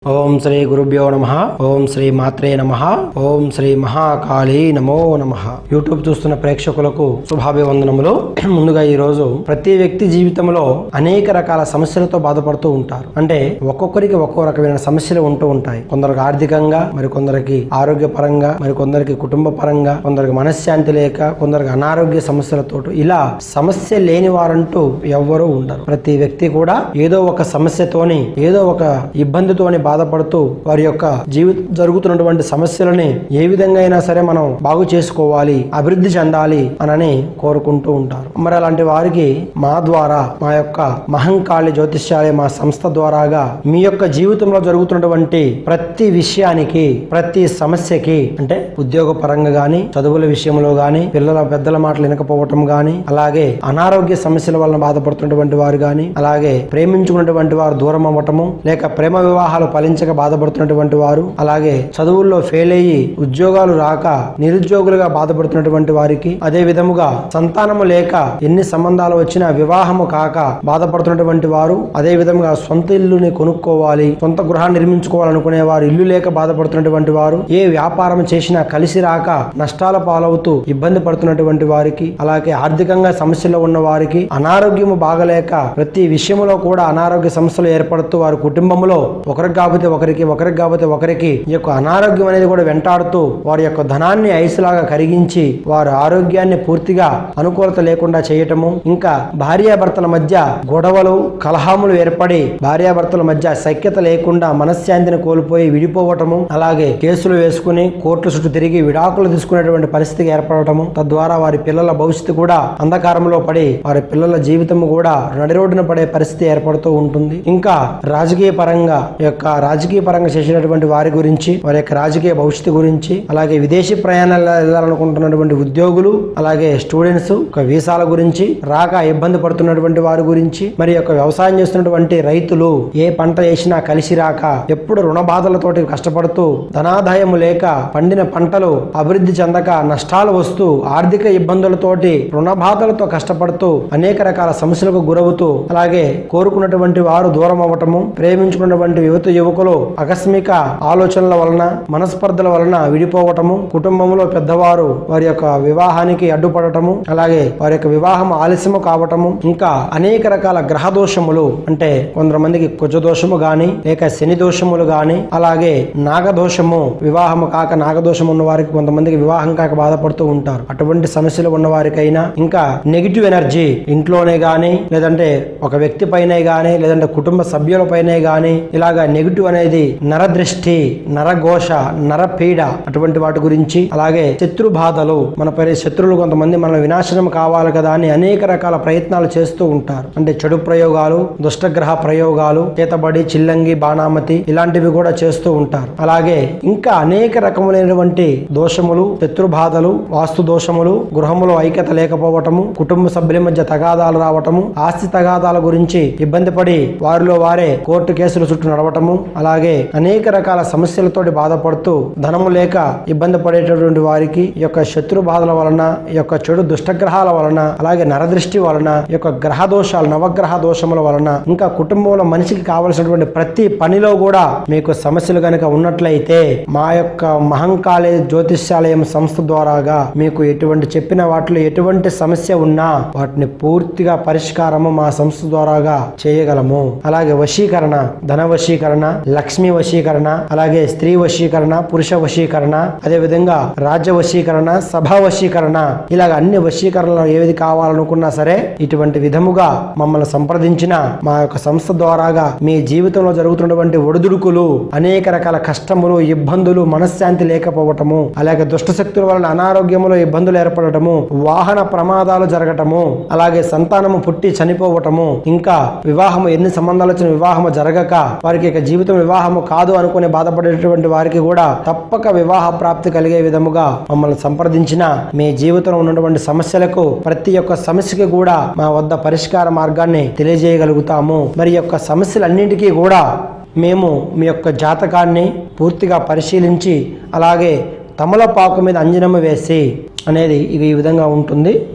ఓం శ్రీ గురుభ్యో నమ ఓం శ్రీ మాత్రే నమ ఓం శ్రీ మహాకాళీ నమో నమ యూట్యూబ్ చూస్తున్న ప్రేక్షకులకు శుభాభివందనములు ముందుగా ఈ రోజు ప్రతి వ్యక్తి జీవితంలో అనేక రకాల సమస్యలతో బాధపడుతూ ఉంటారు అంటే ఒక్కొక్కరికి ఒక్కో రకమైన సమస్యలు ఉంటూ ఉంటాయి కొందరికి ఆర్థికంగా మరి కొందరికి ఆరోగ్యపరంగా మరి కొందరికి కుటుంబ పరంగా కొందరికి మనశ్శాంతి లేక కొందరికి అనారోగ్య సమస్యలతో ఇలా సమస్య లేని వారంటూ ఎవ్వరూ ఉండరు ప్రతి వ్యక్తి కూడా ఏదో ఒక సమస్యతోని ఏదో ఒక ఇబ్బందితోని బాధపడుతూ వారి యొక్క జీవిత జరుగుతున్నటువంటి సమస్యలని ఏ విధంగా అయినా సరే మనం బాగు చేసుకోవాలి అభివృద్ధి చెందాలి అనని కోరుకుంటూ ఉంటారు మరి అలాంటి వారికి మా ద్వారా మా యొక్క మహంకాళి జ్యోతిష్యాలయ మా సంస్థ ద్వారాగా మీ యొక్క జీవితంలో జరుగుతున్నటువంటి ప్రతి విషయానికి ప్రతి సమస్యకి అంటే ఉద్యోగ పరంగా గాని చదువుల విషయంలో గాని పిల్లల పెద్దల మాటలు వినకపోవటం గాని అలాగే అనారోగ్య సమస్యల వలన బాధపడుతున్నటువంటి వారు గాని అలాగే ప్రేమించుకున్నటువంటి వారు దూరం అవ్వటము లేక ప్రేమ వివాహాలు ఫలించక బాధపడుతున్నటువంటి వారు అలాగే చదువుల్లో ఫెయిల్ అయ్యి ఉద్యోగాలు రాక నిరుద్యోగులుగా బాధపడుతున్నటువంటి వారికి అదే విధముగా సంతానము లేక ఎన్ని సంబంధాలు వచ్చినా వివాహము కాక బాధపడుతున్నటువంటి వారు అదే విధముగా సొంత ఇల్లుని కొనుక్కోవాలి సొంత గృహాన్ని నిర్మించుకోవాలనుకునే వారు ఇల్లు లేక బాధపడుతున్నటువంటి వారు ఏ వ్యాపారం చేసినా కలిసి రాక నష్టాల పాలవుతూ ఇబ్బంది పడుతున్నటువంటి వారికి అలాగే ఆర్థికంగా సమస్యలో ఉన్న వారికి అనారోగ్యము బాగలేక ప్రతి విషయంలో కూడా అనారోగ్య సమస్యలు ఏర్పడుతూ వారి కుటుంబంలో ఒకరికి కాకపోతే ఒకరికి ఒకరికి కాకపోతే ఒకరికి ఈ యొక్క అనారోగ్యం అనేది కూడా వెంటాడుతూ వారి యొక్క ధనాన్ని ఐసులాగా కరిగించి వారి ఆరోగ్యాన్ని పూర్తిగా అనుకూలత లేకుండా చేయటము ఇంకా భార్యాభర్తల మధ్య గొడవలు కలహములు ఏర్పడి భార్యాభర్తల మధ్య సఖ్యత లేకుండా మనశ్శాంతిని కోల్పోయి విడిపోవటము అలాగే కేసులు వేసుకుని కోర్టు చుట్టూ తిరిగి విడాకులు తీసుకునేటువంటి పరిస్థితి ఏర్పడటము తద్వారా వారి పిల్లల భవిష్యత్తు కూడా అంధకారంలో పడి వారి పిల్లల జీవితం కూడా నడి రోడ్డున పడే పరిస్థితి ఏర్పడుతూ ఉంటుంది ఇంకా రాజకీయ పరంగా ఈ యొక్క రాజకీయ పరంగా చేసినటువంటి వారి గురించి వారి యొక్క రాజకీయ భవిష్యత్తు గురించి అలాగే విదేశీ ప్రయాణాలు వెళ్ళాలనుకుంటున్నటువంటి ఉద్యోగులు అలాగే స్టూడెంట్స్ ఒక వీసాల గురించి రాక ఇబ్బంది పడుతున్నటువంటి వారి గురించి మరి యొక్క వ్యవసాయం చేస్తున్నటువంటి రైతులు ఏ పంట వేసినా కలిసి రాక ఎప్పుడు రుణ బాధలతోటి కష్టపడుతూ ధనాదాయము లేక పండిన పంటలు అభివృద్ధి చెందక నష్టాలు వస్తూ ఆర్థిక ఇబ్బందులతోటి రుణ బాధలతో కష్టపడుతూ అనేక రకాల సమస్యలకు గురవుతూ అలాగే కోరుకున్నటువంటి వారు దూరం అవ్వటము ప్రేమించుకున్నటువంటి యువత యువకులు ఆకస్మిక ఆలోచనల వలన మనస్పర్ధల వలన విడిపోవటము కుటుంబంలో పెద్దవారు వారి యొక్క వివాహానికి అడ్డుపడటము అలాగే వారి యొక్క వివాహం ఆలస్యము కావటము ఇంకా అనేక రకాల గ్రహ దోషములు అంటే కొంతమందికి కుజ దోషము గాని లేక శని దోషములు గాని అలాగే నాగదోషము వివాహము కాక నాగదోషం ఉన్న వారికి కొంతమందికి వివాహం కాక బాధపడుతూ ఉంటారు అటువంటి సమస్యలు ఉన్న వారికైనా ఇంకా నెగిటివ్ ఎనర్జీ ఇంట్లోనే గాని లేదంటే ఒక వ్యక్తి పైనే గాని లేదంటే కుటుంబ సభ్యుల పైనే గాని ఇలాగా నెగిటివ్ అనేది నరదృష్టి నరఘోష నరపీడ అటువంటి వాటి గురించి అలాగే శత్రు బాధలు మన పరి శత్రువులు కొంతమంది మన వినాశనం కావాలి కదా అని అనేక రకాల ప్రయత్నాలు చేస్తూ ఉంటారు అంటే చెడు ప్రయోగాలు దుష్టగ్రహ ప్రయోగాలు చేతబడి చిల్లంగి బాణామతి ఇలాంటివి కూడా చేస్తూ ఉంటారు అలాగే ఇంకా అనేక రకములైనటువంటి దోషములు శత్రు బాధలు వాస్తు దోషములు గృహములో ఐక్యత లేకపోవటము కుటుంబ సభ్యుల మధ్య తగాదాలు రావటము ఆస్తి తగాదాల గురించి ఇబ్బంది పడి వారిలో వారే కోర్టు కేసుల చుట్టూ నడవటము అలాగే అనేక రకాల సమస్యలతోటి బాధపడుతూ ధనము లేక ఇబ్బంది పడేటటువంటి వారికి ఈ యొక్క శత్రు బాధల వలన ఈ యొక్క చెడు దుష్టగ్రహాల వలన అలాగే నరదృష్టి వలన ఈ యొక్క గ్రహ దోషాలు నవగ్రహ దోషముల వలన ఇంకా కుటుంబంలో మనిషికి కావలసినటువంటి ప్రతి పనిలో కూడా మీకు సమస్యలు కనుక ఉన్నట్లయితే మా యొక్క మహంకాళి జ్యోతిష్యాలయం సంస్థ ద్వారాగా మీకు ఎటువంటి చెప్పిన వాటిలో ఎటువంటి సమస్య ఉన్నా వాటిని పూర్తిగా పరిష్కారము మా సంస్థ ద్వారాగా చేయగలము అలాగే వశీకరణ ధన వశీకరణ లక్ష్మి వశీకరణ అలాగే స్త్రీ వశీకరణ పురుష వశీకరణ అదే విధంగా రాజ్య వశీకరణ సభా వశీకరణ ఇలాగ అన్ని వశీకరణలు ఏది కావాలనుకున్నా సరే ఇటువంటి విధముగా మమ్మల్ని సంప్రదించిన మా యొక్క సంస్థ ద్వారాగా మీ జీవితంలో జరుగుతున్నటువంటి ఒడిదుడుకులు అనేక రకాల కష్టములు ఇబ్బందులు మనశ్శాంతి లేకపోవటము అలాగే దుష్ట శక్తుల వలన అనారోగ్యములో ఇబ్బందులు ఏర్పడటము వాహన ప్రమాదాలు జరగటము అలాగే సంతానము పుట్టి చనిపోవటము ఇంకా వివాహము ఎన్ని సంబంధాలు వచ్చిన వివాహము జరగక వారికి ఇక జీవితం వివాహము కాదు అనుకుని బాధపడేటువంటి వారికి కూడా తప్పక వివాహ ప్రాప్తి కలిగే విధముగా మమ్మల్ని సంప్రదించిన మీ జీవితంలో ఉన్నటువంటి సమస్యలకు ప్రతి ఒక్క సమస్యకి కూడా మా వద్ద పరిష్కార మార్గాన్ని తెలియజేయగలుగుతాము మరి ఈ యొక్క సమస్యలన్నింటికీ కూడా మేము మీ యొక్క జాతకాన్ని పూర్తిగా పరిశీలించి అలాగే తమలపాకు మీద అంజనము వేసి అనేది ఇక ఈ విధంగా ఉంటుంది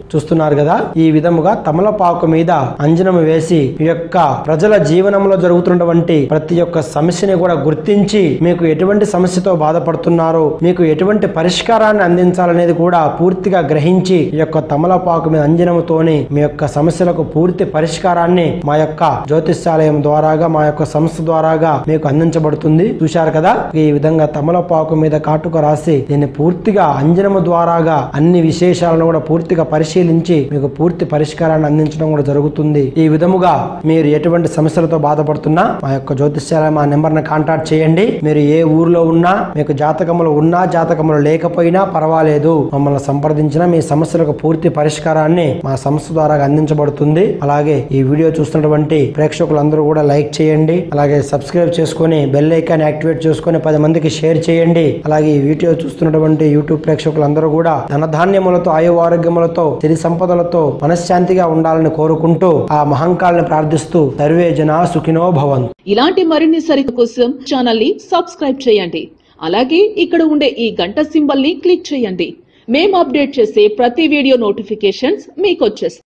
చూస్తున్నారు కదా ఈ విధముగా తమలపాకు మీద అంజనము వేసి ఈ యొక్క ప్రజల జీవనంలో జరుగుతున్నటువంటి ప్రతి ఒక్క సమస్యని కూడా గుర్తించి మీకు ఎటువంటి సమస్యతో బాధపడుతున్నారో మీకు ఎటువంటి పరిష్కారాన్ని అందించాలనేది కూడా పూర్తిగా గ్రహించి ఈ యొక్క తమలపాకు మీద అంజనముతోని మీ యొక్క సమస్యలకు పూర్తి పరిష్కారాన్ని మా యొక్క జ్యోతిష్యాలయం ద్వారాగా మా యొక్క సంస్థ ద్వారాగా మీకు అందించబడుతుంది చూశారు కదా ఈ విధంగా తమలపాకు మీద కాటుక రాసి దీన్ని పూర్తిగా అంజనము ద్వారాగా అన్ని విశేషాలను కూడా పూర్తిగా పరిశీలించి మీకు పూర్తి పరిష్కారాన్ని అందించడం కూడా జరుగుతుంది ఈ విధముగా మీరు ఎటువంటి సమస్యలతో బాధపడుతున్నా మా యొక్క జ్యోతిష్యాలయం మా నెంబర్ ని కాంటాక్ట్ చేయండి మీరు ఏ ఊర్లో ఉన్నా మీకు జాతకములు ఉన్నా జాతకములు లేకపోయినా పర్వాలేదు మమ్మల్ని సంప్రదించిన మీ సమస్యలకు పూర్తి పరిష్కారాన్ని మా సంస్థ ద్వారా అందించబడుతుంది అలాగే ఈ వీడియో చూస్తున్నటువంటి ప్రేక్షకులందరూ కూడా లైక్ చేయండి అలాగే సబ్స్క్రైబ్ చేసుకొని బెల్ ఐకాన్ యాక్టివేట్ చేసుకొని పది మందికి షేర్ చేయండి అలాగే ఈ వీడియో చూస్తున్నటువంటి యూట్యూబ్ ప్రేక్షకులందరూ కూడా ధనధాన్యములతో ఆయు ఆరోగ్యములతో సిరి సంపదలతో మనశ్శాంతిగా ఉండాలని కోరుకుంటూ ఆ మహంకాళని ప్రార్థిస్తూ సర్వే జన సుఖినో భవంతు ఇలాంటి మరిన్ని సరిత కోసం ఛానల్ ని సబ్స్క్రైబ్ చేయండి అలాగే ఇక్కడ ఉండే ఈ గంట సింబల్ ని క్లిక్ చేయండి మేము అప్డేట్ చేసే ప్రతి వీడియో నోటిఫికేషన్స్ మీకు వచ్చేస్తాయి